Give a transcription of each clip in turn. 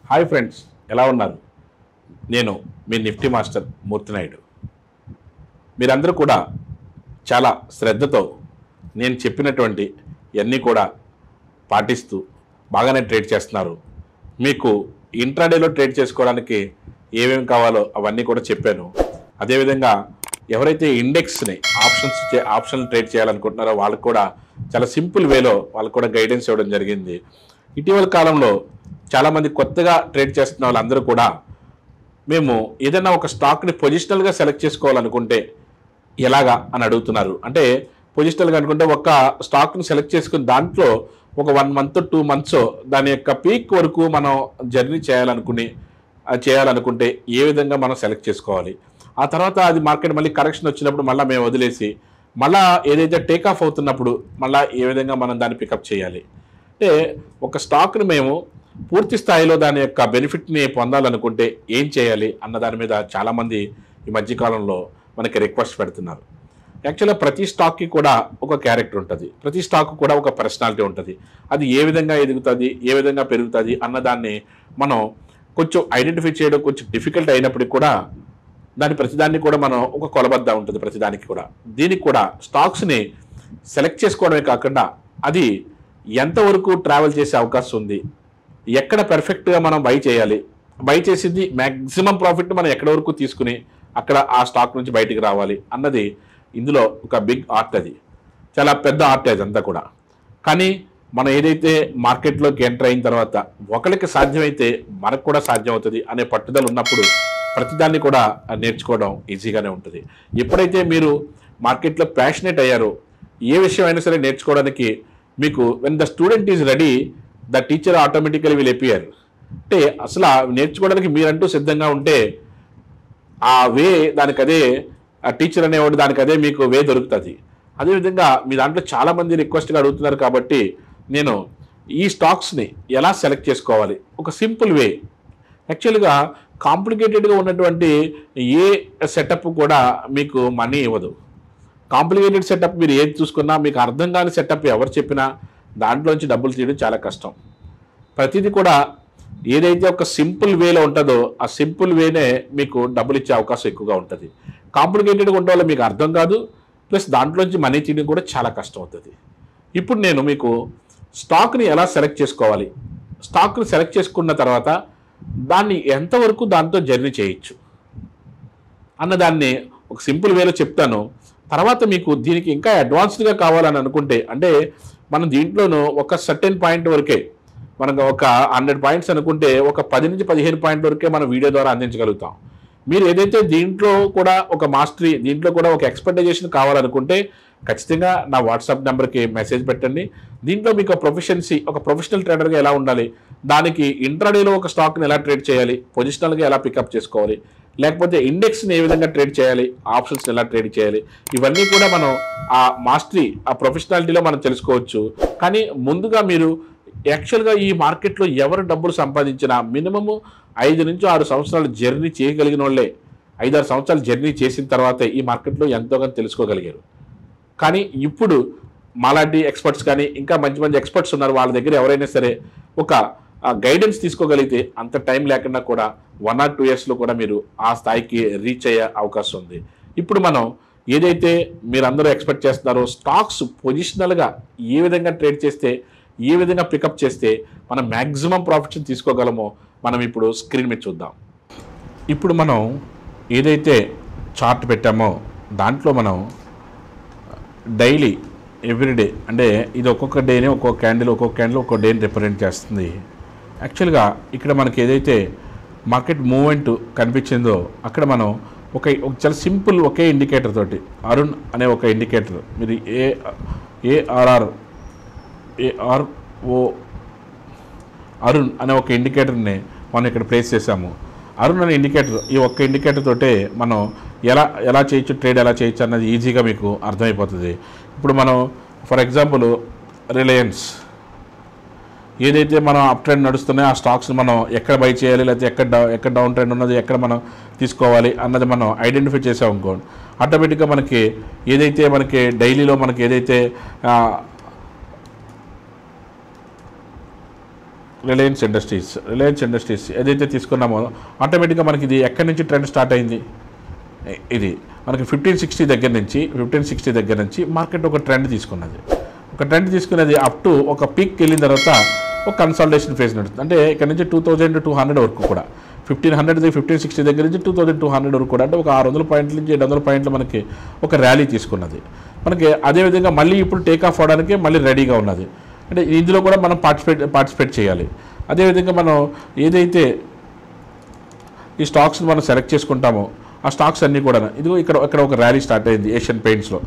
hi friends ఎలా ఉన్నారు నేను మీ నిఫ్టీ మాస్టర్ మూర్తినాయుడు మీరందరూ కూడా చాలా శ్రద్ధతో నేను చెప్పినటువంటి ఇవన్నీ కూడా పాటిస్తూ బాగానే ట్రేడ్ చేస్తున్నారు మీకు ఇంట్రాడేలో ట్రేడ్ చేసుకోవడానికి ఏమేమి కావాలో అవన్నీ కూడా చెప్పాను అదేవిధంగా ఎవరైతే ఇండెక్స్ని ఆప్షన్స్ చే ఆప్షన్ ట్రేడ్ చేయాలనుకుంటున్నారో వాళ్ళకు కూడా చాలా సింపుల్ వేలో వాళ్ళకు కూడా గైడెన్స్ ఇవ్వడం జరిగింది ఇటీవల కాలంలో చాలామంది కొత్తగా ట్రేడ్ చేస్తున్న వాళ్ళందరూ కూడా మేము ఏదైనా ఒక స్టాక్ని పొజిషనల్గా సెలెక్ట్ చేసుకోవాలనుకుంటే ఎలాగా అని అడుగుతున్నారు అంటే పొజిషనల్గా అనుకుంటే ఒక స్టాక్ని సెలెక్ట్ చేసుకుని దాంట్లో ఒక వన్ మంత్ టూ మంత్స్ దాని యొక్క పీక్ వరకు మనం జర్నీ చేయాలనుకుని అది చేయాలనుకుంటే ఏ విధంగా మనం సెలెక్ట్ చేసుకోవాలి ఆ తర్వాత అది మార్కెట్ మళ్ళీ కరెక్షన్ వచ్చినప్పుడు మళ్ళీ మేము వదిలేసి మళ్ళా ఏదైతే టేక్ ఆఫ్ అవుతున్నప్పుడు మళ్ళీ ఏ విధంగా మనం దాన్ని పికప్ చేయాలి అంటే ఒక స్టాక్ని మేము పూర్తి స్థాయిలో దాని యొక్క బెనిఫిట్ని పొందాలనుకుంటే ఏం చేయాలి అన్న దాని మీద చాలామంది ఈ మధ్యకాలంలో మనకి రిక్వెస్ట్ పెడుతున్నారు యాక్చువల్గా ప్రతి స్టాక్కి కూడా ఒక క్యారెక్టర్ ఉంటుంది ప్రతి స్టాక్ కూడా ఒక పర్సనాలిటీ ఉంటుంది అది ఏ విధంగా ఎదుగుతుంది ఏ విధంగా పెరుగుతుంది అన్నదాన్ని మనం కొంచెం ఐడెంటిఫై చేయడం కొంచెం డిఫికల్ట్ అయినప్పటికీ కూడా దాని ప్రతిదాన్ని కూడా మనం ఒక కొలబద్ద ఉంటుంది ప్రతిదానికి కూడా దీనికి కూడా స్టాక్స్ని సెలెక్ట్ చేసుకోవడమే కాకుండా అది ఎంతవరకు ట్రావెల్ చేసే అవకాశం ఉంది ఎక్కడ పెర్ఫెక్ట్గా మనం బై చేయాలి బై చేసింది మ్యాక్సిమం ప్రాఫిట్ మనం ఎక్కడ వరకు తీసుకుని అక్కడ ఆ స్టాక్ నుంచి బయటికి రావాలి అన్నది ఇందులో ఒక బిగ్ ఆర్ట్ అది చాలా పెద్ద ఆర్ట్ అది అంతా కూడా కానీ మనం ఏదైతే మార్కెట్లోకి ఎంటర్ అయిన తర్వాత ఒకరికి సాధ్యమైతే మనకు కూడా సాధ్యం అవుతుంది అనే పట్టుదల ఉన్నప్పుడు ప్రతిదాన్ని కూడా నేర్చుకోవడం ఈజీగానే ఉంటుంది ఎప్పుడైతే మీరు మార్కెట్లో ప్యాషనేట్ అయ్యారో ఏ విషయం అయినా సరే నేర్చుకోవడానికి మీకు when the student is ready the teacher automatically will appear అంటే అసలు ఆ నేర్చుకోవడానికి మీరంటూ సిద్ధంగా ఉంటే ఆ వే దానికి అదే ఆ టీచర్ అనేవాడు దానికి అదే మీకు వే దొరుకుతుంది అదేవిధంగా మీ దాంట్లో చాలామంది రిక్వెస్ట్గా అడుగుతున్నారు కాబట్టి నేను ఈ స్టాక్స్ని ఎలా సెలెక్ట్ చేసుకోవాలి ఒక సింపుల్ వే యాక్చువల్గా కాంప్లికేటెడ్గా ఉన్నటువంటి ఏ సెటప్ కూడా మీకు మనీ ఇవ్వదు కాంప్లికేటెడ్ సెటప్ మీరు ఏది చూసుకున్నా మీకు అర్థం కాని సెటప్ ఎవరు చెప్పినా దాంట్లోంచి డబ్బులు తీయడం చాలా కష్టం ప్రతిదీ కూడా ఏదైతే ఒక సింపుల్ వేలో ఉంటుందో ఆ సింపుల్ వేనే మీకు డబ్బులు ఇచ్చే అవకాశం ఎక్కువగా ఉంటుంది కాంప్లికేటెడ్గా ఉండడం వల్ల మీకు అర్థం కాదు ప్లస్ దాంట్లోంచి మనీ తీయడం కూడా చాలా కష్టం అవుతుంది ఇప్పుడు నేను మీకు స్టాక్ని ఎలా సెలెక్ట్ చేసుకోవాలి స్టాక్ని సెలెక్ట్ చేసుకున్న తర్వాత దాన్ని ఎంతవరకు దాంతో జర్నీ చేయొచ్చు అన్నదాన్ని ఒక సింపుల్ వేలో చెప్తాను తర్వాత మీకు దీనికి ఇంకా అడ్వాన్స్డ్గా కావాలని అనుకుంటే అంటే మనం దీంట్లోనూ ఒక సర్టెన్ పాయింట్ వరకే మనకు ఒక హండ్రెడ్ పాయింట్స్ అనుకుంటే ఒక పది నుంచి పదిహేను పాయింట్ వరకే మనం వీడియో ద్వారా అందించగలుగుతాం మీరు ఏదైతే దీంట్లో కూడా ఒక మాస్టరీ దీంట్లో కూడా ఒక ఎక్స్పెక్టేషన్ కావాలనుకుంటే ఖచ్చితంగా నా వాట్సాప్ నెంబర్కి మెసేజ్ పెట్టండి దీంట్లో మీకు ప్రొఫెషన్సీ ఒక ప్రొఫెషనల్ ట్రేడర్గా ఎలా ఉండాలి దానికి ఇంట్రాడేలో ఒక స్టాక్ని ఎలా ట్రేడ్ చేయాలి పొజిషనల్గా ఎలా పికప్ చేసుకోవాలి లేకపోతే ఇండెక్స్ని ఏ విధంగా ట్రేడ్ చేయాలి ఆప్షన్స్ని ఎలా ట్రేడ్ చేయాలి ఇవన్నీ కూడా మనం ఆ మాస్టరీ ఆ ప్రొఫెషనాలిటీలో మనం తెలుసుకోవచ్చు కానీ ముందుగా మీరు యాక్చువల్గా ఈ మార్కెట్లో ఎవరు డబ్బులు సంపాదించినా మినిమము ఐదు నుంచి ఆరు సంవత్సరాలు జర్నీ చేయగలిగిన వాళ్ళే ఐదారు సంవత్సరాలు జర్నీ చేసిన తర్వాతే ఈ మార్కెట్లో ఎంతో కొంత తెలుసుకోగలిగారు కానీ ఇప్పుడు మాలాంటి ఎక్స్పర్ట్స్ కానీ ఇంకా మంచి మంచి ఎక్స్పర్ట్స్ ఉన్నారు వాళ్ళ దగ్గర ఎవరైనా సరే ఒక గైడెన్స్ తీసుకోగలిగితే అంత టైం లేకుండా కూడా వన్ ఆర్ టూ ఇయర్స్లో కూడా మీరు ఆ స్థాయికి రీచ్ అయ్యే అవకాశం ఉంది ఇప్పుడు మనం ఏదైతే మీరందరూ ఎక్స్పెక్ట్ చేస్తున్నారో స్టాక్స్ పొజిషనల్గా ఏ విధంగా ట్రేడ్ చేస్తే ఏ విధంగా పికప్ చేస్తే మనం మ్యాక్సిమం ప్రాఫిట్స్ తీసుకోగలమో మనం ఇప్పుడు స్క్రీన్ మీద చూద్దాం ఇప్పుడు మనం ఏదైతే చార్ట్ పెట్టామో దాంట్లో మనం డైలీ ఎవ్రీడే అంటే ఇది ఒక్కొక్క డేని ఒక్కొక్క క్యాండిల్ ఒక్కొక్క క్యాండిల్ ఒక్కొక్క డేని రిప్రజెంట్ చేస్తుంది యాక్చువల్గా ఇక్కడ మనకి ఏదైతే మార్కెట్ మూవ్మెంట్ కనిపించిందో అక్కడ మనం ఒక ఒక చాలా సింపుల్ ఒకే ఇండికేటర్ తోటి అరుణ్ అనే ఒక ఇండికేటర్ మీరు ఏ ఏఆర్ఆర్ ఏఆర్ఓ అరుణ్ అనే ఒక ఇండికేటర్ని మనం ఇక్కడ ప్లేస్ చేసాము అరుణ్ అనే ఇండికేటర్ ఈ ఒక్క ఇండికేటర్ తోటే మనం ఎలా ఎలా చేయొచ్చు ట్రేడ్ ఎలా చేయొచ్చు అన్నది ఈజీగా మీకు అర్థమైపోతుంది ఇప్పుడు మనం ఫర్ ఎగ్జాంపుల్ రిలయన్స్ ఏదైతే మనం అప్ ట్రెండ్ నడుస్తున్నాయో ఆ స్టాక్స్ని మనం ఎక్కడ బై చేయాలి లేకపోతే ఎక్కడ డౌ ఎక్కడ డౌన్ ట్రెండ్ ఉన్నది ఎక్కడ మనం తీసుకోవాలి అన్నది మనం ఐడెంటిఫై చేసాం అనుకోండి ఆటోమేటిక్గా మనకి ఏదైతే మనకి డైలీలో మనకి ఏదైతే రిలయన్స్ ఇండస్ట్రీస్ రిలయన్స్ ఇండస్ట్రీస్ ఏదైతే తీసుకున్నామో ఆటోమేటిక్గా మనకి ఇది ఎక్కడి నుంచి ట్రెండ్ స్టార్ట్ అయింది ఇ- ఇది మనకి ఫిఫ్టీన్ సిక్స్టీ దగ్గర నుంచి ఫిఫ్టీన్ సిక్స్టీ దగ్గర నుంచి మార్కెట్ ఒక ట్రెండ్ తీసుకున్నది ఒక ట్రెండ్ తీసుకున్నది అప్ టు ఒక పీక్కి వెళ్ళిన తర్వాత ఒక కన్సల్టేషన్ ఫేజ్ నడుస్తుంది అంటే ఇక్కడ నుంచి టూ థౌజండ్ టూ హండ్రెడ్ వరకు కూడా ఫిఫ్టీన్ హండ్రెడ్ ఫిఫ్టీన్ సిక్స్టీ దగ్గర నుంచి టూ థౌజండ్ టూ హండ్రెడ్ వరకు కూడా అంటే ఒక ఆరు వందల పాయింట్ల నుంచి ఏడు వందల పాయింట్లు మనకి ఒక ర్యాలీ తీసుకున్నది మనకి అదేవిధంగా మళ్ళీ ఇప్పుడు టేక్ ఆఫ్ అవడానికి మళ్ళీ రెడీగా ఉన్నది అంటే ఇందులో కూడా మనం పార్టిసిపేట్ పార్టిసిపేట్ చేయాలి అదేవిధంగా మనం ఏదైతే ఈ స్టాక్స్ని మనం సెలెక్ట్ చేసుకుంటామో ఆ స్టాక్స్ అన్నీ కూడా ఇదిగో ఇక్కడ ఇక్కడ ఒక ర్యాలీ స్టార్ట్ అయింది ఏషియన్ పెయింట్స్లో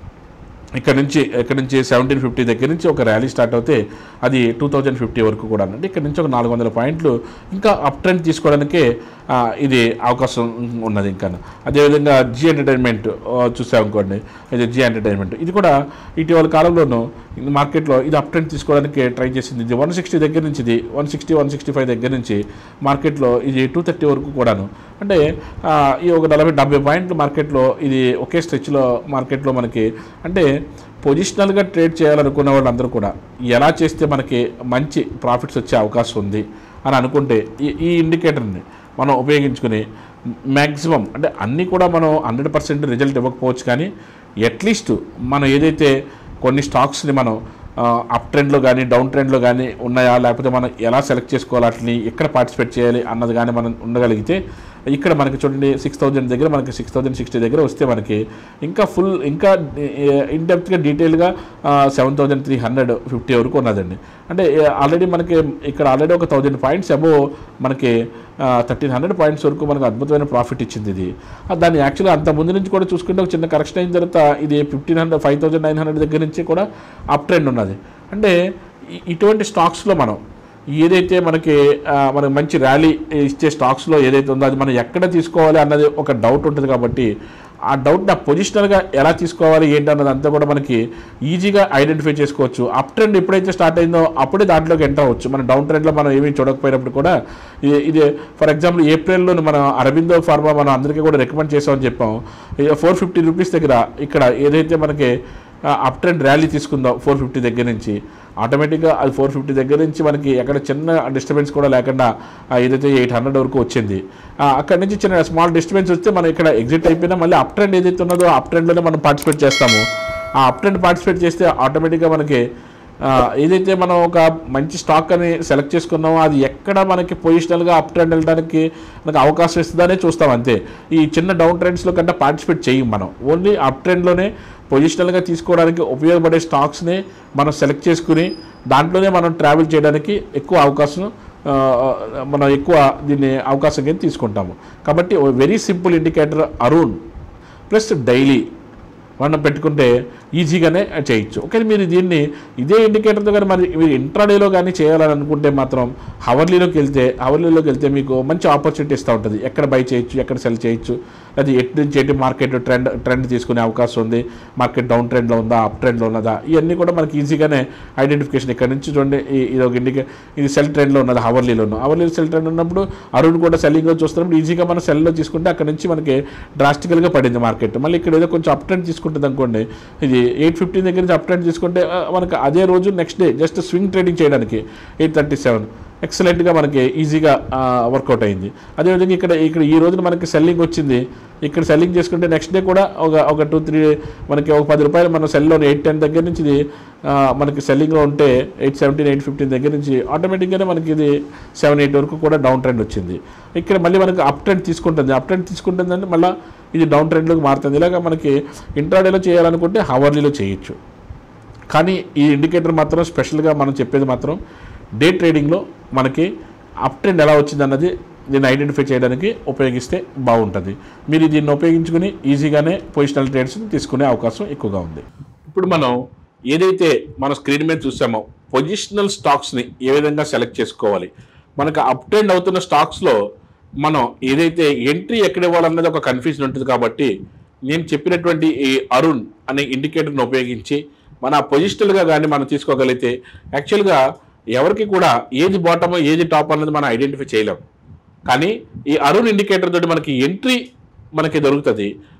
ఇక్కడ నుంచి ఇక్కడ నుంచి సెవెంటీన్ ఫిఫ్టీ దగ్గర నుంచి ఒక ర్యాలీ స్టార్ట్ అవుతే అది టూ థౌజండ్ ఫిఫ్టీ వరకు కూడా అంటే ఇక్కడ నుంచి ఒక నాలుగు వందల పాయింట్లు ఇంకా అప్ ట్రెండ్ తీసుకోవడానికే ఆ, ఇది అవకాశం ఉన్నది ఇంకా అదేవిధంగా జీ ఎంటర్టైన్మెంట్ చూసామనుకోండి ఇది జీ ఎంటర్టైన్మెంట్ ఇది కూడా ఇటీవల కాలంలోనూ ఈ మార్కెట్లో ఇది అప్ ట్రెండ్ తీసుకోవడానికి ట్రై చేసింది ఇది వన్ సిక్స్టీ దగ్గర నుంచి ఇది one sixty one sixty five దగ్గర నుంచి మార్కెట్లో ఇది టూ థర్టీ వరకు కూడాను అంటే ఆ, ఈ ఒక నలభై డెబ్బై పాయింట్లు మార్కెట్లో ఇది ఒకే స్ట్రెచ్లో మార్కెట్లో మనకి అంటే పొజిషనల్గా ట్రేడ్ చేయాలనుకున్న వాళ్ళందరూ కూడా ఎలా చేస్తే మనకి మంచి ప్రాఫిట్స్ వచ్చే అవకాశం ఉంది అని అనుకుంటే ఈ ఈ ఇండికేటర్ని మనం ఉపయోగించుకుని మ్యాక్సిమం అంటే అన్నీ కూడా మనం హండ్రెడ్ పర్సెంట్ రిజల్ట్ ఇవ్వకపోవచ్చు కానీ అట్లీస్ట్ మనం ఏదైతే కొన్ని స్టాక్స్ని మనం అప్ ట్రెండ్లో కానీ డౌన్ ట్రెండ్లో కానీ ఉన్నాయా లేకపోతే మనం ఎలా సెలెక్ట్ చేసుకోవాలి వాటిని ఎక్కడ పార్టిసిపేట్ చేయాలి అన్నది కానీ మనం ఉండగలిగితే ఇక్కడ మనకి చూడండి సిక్స్ థౌజండ్ దగ్గర మనకి సిక్స్ థౌజండ్ సిక్స్టీ దగ్గర వస్తే మనకి ఇంకా ఫుల్ ఇంకా ఇన్ డెప్త్గా డీటెయిల్గా seven thousand three hundred fifty వరకు ఉన్నదండి అంటే ఆల్రెడీ మనకి ఇక్కడ ఆల్రెడీ ఒక థౌజండ్ పాయింట్స్ అబోవ్ మనకి థర్టీన్ హండ్రెడ్ పాయింట్స్ వరకు మనకు అద్భుతమైన ప్రాఫిట్ ఇచ్చింది ఇది ఆ, దాన్ని యాక్చువల్గా అంత ముందు నుంచి కూడా చూసుకుంటే ఒక చిన్న కరెక్షన్ అయిన తర్వాత ఇది fifteen hundred five thousand nine hundred దగ్గర నుంచి కూడా అప్ ట్రెండ్ ఉన్నది అంటే ఇ- ఇటువంటి స్టాక్స్లో మనం ఏదైతే మనకి ఆ, మనకి మంచి ర్యాలీ ఇచ్చే స్టాక్స్లో ఏదైతే ఉందో అది మనం ఎక్కడ తీసుకోవాలి అన్నది ఒక డౌట్ ఉంటుంది కాబట్టి ఆ డౌట్ని ఆ పొజిషనల్గా ఎలా తీసుకోవాలి ఏంటి అన్నది అంతా కూడా మనకి ఈజీగా ఐడెంటిఫై చేసుకోవచ్చు అప్ ట్రెండ్ ఎప్పుడైతే స్టార్ట్ అయిందో అప్పుడే దాంట్లోకి ఎంటర్ అవ్వచ్చు మన డౌన్ ట్రెండ్లో మనం ఏమీ చూడకపోయినప్పుడు కూడా ఇది ఇది ఫర్ ఎగ్జాంపుల్ ఏప్రిల్లో మనం అరవిందో ఫార్మా మనం అందరికీ కూడా రికమెండ్ చేసామని చెప్పాం ఫోర్ ఫిఫ్టీ రూపీస్ దగ్గర ఇక్కడ ఏదైతే మనకి అప్ ట్రెండ్ ర్యాలీ తీసుకుందాం ఫోర్ ఫిఫ్టీ దగ్గర నుంచి ఆటోమేటిక్గా అది ఫోర్ ఫిఫ్టీ దగ్గర నుంచి మనకి ఎక్కడ చిన్న డిస్టర్బెన్స్ కూడా లేకుండా ఆ, ఏదైతే ఎయిట్ హండ్రెడ్ వరకు వచ్చింది ఆ, అక్కడ నుంచి చిన్న స్మాల్ డిస్టర్బెన్స్ వస్తే మనం ఇక్కడ ఎగ్జిట్ అయిపోయినా మళ్ళీ అప్ ట్రెండ్ ఏదైతే ఉన్నదో అప్ ట్రెండ్లోనే మనం పార్టిసిపేట్ చేస్తాము ఆ అప్ ట్రెండ్ పార్టిసిపేట్ చేస్తే ఆటోమేటిక్గా మనకి ఆ, ఏదైతే మనం ఒక మంచి స్టాక్ అని సెలెక్ట్ చేసుకున్నామో అది ఎక్కడ మనకి పొజిషనల్గా అప్ ట్రెండ్ వెళ్ళడానికి మనకు అవకాశం ఇస్తుందనే చూస్తాం అంతే ఈ చిన్న డౌన్ ట్రెండ్స్లో కంటే పార్టిసిపేట్ చేయం మనం ఓన్లీ అప్ ట్రెండ్లోనే పొజిషనల్గా తీసుకోవడానికి ఉపయోగపడే స్టాక్స్ని మనం సెలెక్ట్ చేసుకుని దాంట్లోనే మనం ట్రావెల్ చేయడానికి ఎక్కువ అవకాశం ఆ, మనం ఎక్కువ దీన్ని అవకాశం కింద తీసుకుంటాము కాబట్టి very simple indicator Aroon plus daily మనం పెట్టుకుంటే ఈజీగానే చేయొచ్చు ఓకే మీరు దీన్ని ఇదే ఇండికేటర్తో కానీ మరి మీరు ఇంట్రాడేలో కానీ చేయాలని అనుకుంటే మాత్రం హవర్లీలోకి వెళ్తే హవర్లీలోకి వెళ్తే మీకు మంచి ఆపర్చునిటీ ఇస్తూ ఉంటుంది ఎక్కడ బై చేయొచ్చు ఎక్కడ సెల్ చేయొచ్చు అది ఎటు నుంచి ఎటు మార్కెట్ ట్రెండ్ ట్రెండ్ తీసుకునే అవకాశం ఉంది మార్కెట్ డౌన్ ట్రెండ్లో ఉందా అప్ ట్రెండ్లో ఉన్నదా ఇవన్నీ కూడా మనకి ఈజీగానే ఐడెంటిఫికేషన్ ఇక్కడ నుంచి చూడండి ఈ- ఇది ఒక ఇండికే ఇది సెల్ ట్రెండ్లో ఉన్నది హవర్లీలోను హవర్లీలో సెల్ ట్రెండ్ ఉన్నప్పుడు అరుణ్ కూడా సెల్లింగ్లో చూస్తున్నప్పుడు ఈజీగా మనం సెల్లో తీసుకుంటే అక్కడ నుంచి మనకి డ్రాస్టికల్గా పడింది మార్కెట్ మళ్ళీ ఇక్కడ ఏదో కొంచెం అప్ ట్రెండ్ తీసుకుంటుంది అనుకోండి ఇది ఎయిట్ ఫిఫ్టీన్ దగ్గర నుంచి అప్ ట్రెండ్ తీసుకుంటే ఆ, మనకి అదే రోజు next day just swing trading చేయడానికి ఎయిట్ థర్టీ సెవెన్ ఎక్సలెంట్గా మనకి ఈజీగా వర్కౌట్ అయింది అదేవిధంగా ఇక్కడ ఇక్కడ ఈ రోజున మనకి సెల్లింగ్ వచ్చింది ఇక్కడ సెల్లింగ్ చేసుకుంటే నెక్స్ట్ డే కూడా ఒక ఒక టూ త్రీ మనకి ఒక పది రూపాయలు మన సెల్లో ఎయిట్ టెన్ దగ్గర నుంచి ఇది ఆ, మనకి సెల్లింగ్లో ఉంటే ఎయిట్ సెవెంటీన్ ఎయిట్ ఫిఫ్టీన్ దగ్గర నుంచి ఆటోమేటిక్గానే మనకి ఇది సెవెన్ ఎయిట్ వరకు కూడా డౌన్ ట్రెండ్ వచ్చింది ఇక్కడ మళ్ళీ మనకి అప్ ట్రెండ్ తీసుకుంటుంది అప్ ట్రెండ్ తీసుకుంటుందంటే మళ్ళీ ఇది డౌన్ ట్రెండ్లోకి మారుతుంది ఇలాగ మనకి ఇంట్రాడేలో చేయాలనుకుంటే హవర్లీలో చేయొచ్చు కానీ ఈ ఇండికేటర్ మాత్రం స్పెషల్గా మనం చెప్పేది మాత్రం డే ట్రేడింగ్లో మనకి అప్ ట్రెండ్ ఎలా వచ్చింది అన్నది దీన్ని ఐడెంటిఫై చేయడానికి ఉపయోగిస్తే బాగుంటుంది మీరు దీన్ని ఉపయోగించుకుని ఈజీగానే పొజిషనల్ ట్రేడ్స్ తీసుకునే అవకాశం ఎక్కువగా ఉంది ఇప్పుడు మనం ఏదైతే మన స్క్రీన్ మీద చూసామో పొజిషనల్ స్టాక్స్ని ఏ విధంగా సెలెక్ట్ చేసుకోవాలి మనకు అప్ ట్రెండ్ అవుతున్న స్టాక్స్లో మనం ఏదైతే ఎంట్రీ ఎక్కడ ఇవ్వాలన్నది ఒక కన్ఫ్యూజన్ ఉంటుంది కాబట్టి నేను చెప్పినటువంటి ఈ అరుణ్ అనే ఇండికేటర్ని ఉపయోగించి మన పొజిషనల్గా కానీ మనం తీసుకోగలిగితే యాక్చువల్గా ఎవరికి కూడా ఏది బాటమో ఏది టాప్ అన్నది మనం ఐడెంటిఫై చేయలేం కానీ ఈ అరుణ్ ఇండికేటర్ తోటి మనకి ఎంట్రీ మనకి దొరుకుతుంది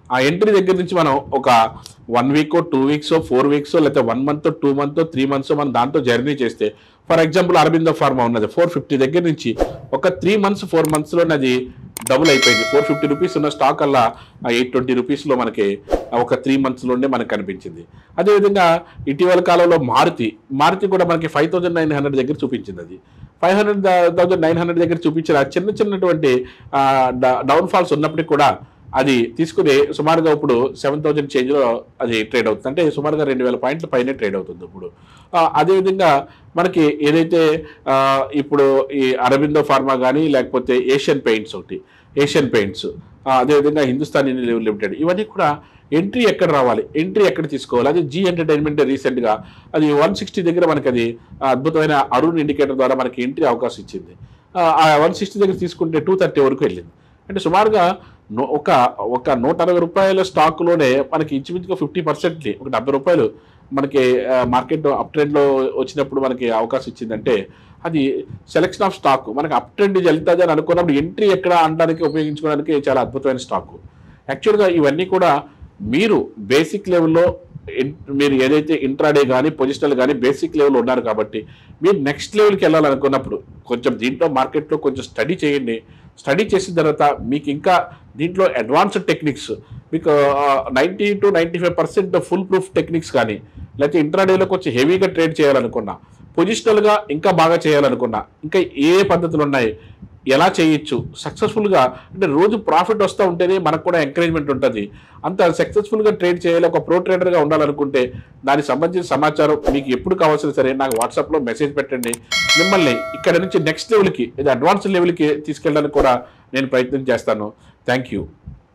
ఆ ఎంట్రీ దగ్గర నుంచి మనం ఒక one week two weeks four weeks లేకపోతే one month two month three months మనం దాంతో జర్నీ చేస్తే ఫర్ ఎగ్జాంపుల్ అరవిందో ఫార్మా ఉన్నది ఫోర్ ఫిఫ్టీ దగ్గర నుంచి ఒక త్రీ మంత్స్ ఫోర్ మంత్స్లో అది డబుల్ అయిపోయింది ఫోర్ ఫిఫ్టీ రూపీస్ ఉన్న స్టాక్ అలా ఎయిట్ ట్వంటీ రూపీస్లో మనకి ఒక త్రీ మంత్స్లోనే మనకు కనిపించింది అదేవిధంగా ఇటీవల కాలంలో మారుతి మారుతి కూడా మనకి ఫైవ్ థౌజండ్ నైన్ హండ్రెడ్ దగ్గర చూపించింది అది five hundred thousand nine hundred దగ్గర చూపించిన ఆ చిన్న చిన్నటువంటి డౌన్ ఫాల్స్ ఉన్నప్పటికీ కూడా అది తీసుకుని సుమారుగా ఇప్పుడు సెవెన్ థౌజండ్ చేంజ్లో అది ట్రేడ్ అవుతుంది అంటే సుమారుగా రెండు వేల పాయింట్ల పైనే ట్రేడ్ అవుతుంది ఇప్పుడు ఆ, అదేవిధంగా మనకి ఏదైతే ఆ, ఇప్పుడు ఈ అరవిందో ఫార్మా కానీ లేకపోతే ఏషియన్ పెయింట్స్ ఒకటి ఏషియన్ పెయింట్స్ ఆ, అదేవిధంగా హిందుస్థాన్ యూనిలివర్ లిమిటెడ్ ఇవన్నీ కూడా ఎంట్రీ ఎక్కడ రావాలి ఎంట్రీ ఎక్కడ తీసుకోవాలి అది జీ ఎంటర్టైన్మెంట్ రీసెంట్గా అది వన్ సిక్స్టీ దగ్గర మనకి అది ఆ, అద్భుతమైన అరుణ్ ఇండికేటర్ ద్వారా మనకి ఎంట్రీ అవకాశం ఇచ్చింది ఆ వన్ సిక్స్టీ దగ్గర తీసుకుంటే టూ థర్టీ వరకు వెళ్ళింది అంటే సుమారుగా నూ- ఒక ఒక నూట అరవై రూపాయల స్టాక్లోనే మనకి ఇంచుమించుగా ఫిఫ్టీ పర్సెంట్ ఒక డెబ్బై రూపాయలు మనకి మార్కెట్ అప్ ట్రెండ్లో వచ్చినప్పుడు మనకి అవకాశం ఇచ్చిందంటే అది సెలెక్షన్ ఆఫ్ స్టాక్ మనకి అప్ ట్రెండ్ వెళ్తుంది అని అనుకున్నప్పుడు ఎంట్రీ ఎక్కడ అనడానికి ఉపయోగించుకోవడానికి చాలా అద్భుతమైన స్టాక్ యాక్చువల్గా ఇవన్నీ కూడా మీరు బేసిక్ లెవెల్లో ఇన్- మీరు ఏదైతే ఇంట్రాడే కానీ పొజిషనల్ కానీ బేసిక్ లెవెల్ ఉన్నారు కాబట్టి మీరు నెక్స్ట్ లెవెల్కి వెళ్ళాలనుకున్నప్పుడు కొంచెం దీంట్లో మార్కెట్లో కొంచెం స్టడీ చేయండి స్టడీ చేసిన తర్వాత మీకు ఇంకా దీంట్లో అడ్వాన్స్డ్ టెక్నిక్స్ మీకు ninety to ninety five percent full proof techniques కానీ లేకపోతే ఇంట్రాడేలో కొంచెం హెవీగా ట్రేడ్ చేయాలనుకున్నా పొజిషనల్గా ఇంకా బాగా చేయాలనుకున్నా ఇంకా ఏ పద్ధతులు ఉన్నాయి ఎలా చేయొచ్చు సక్సెస్ఫుల్గా అంటే రోజు ప్రాఫిట్ వస్తూ ఉంటేనే మనకు కూడా ఎంకరేజ్మెంట్ ఉంటుంది అంత సక్సెస్ఫుల్గా ట్రేడ్ చేయాలి ఒక ప్రో ట్రేడర్గా ఉండాలనుకుంటే దానికి సంబంధించిన సమాచారం మీకు ఎప్పుడు కావాల్సిన సరే నాకు వాట్సాప్లో మెసేజ్ పెట్టండి మిమ్మల్ని ఇక్కడ నుంచి నెక్స్ట్ లెవెల్కి ఇది అడ్వాన్స్ లెవెల్కి తీసుకెళ్ళడానికి కూడా నేను ప్రయత్నం చేస్తాను థ్యాంక్ యూ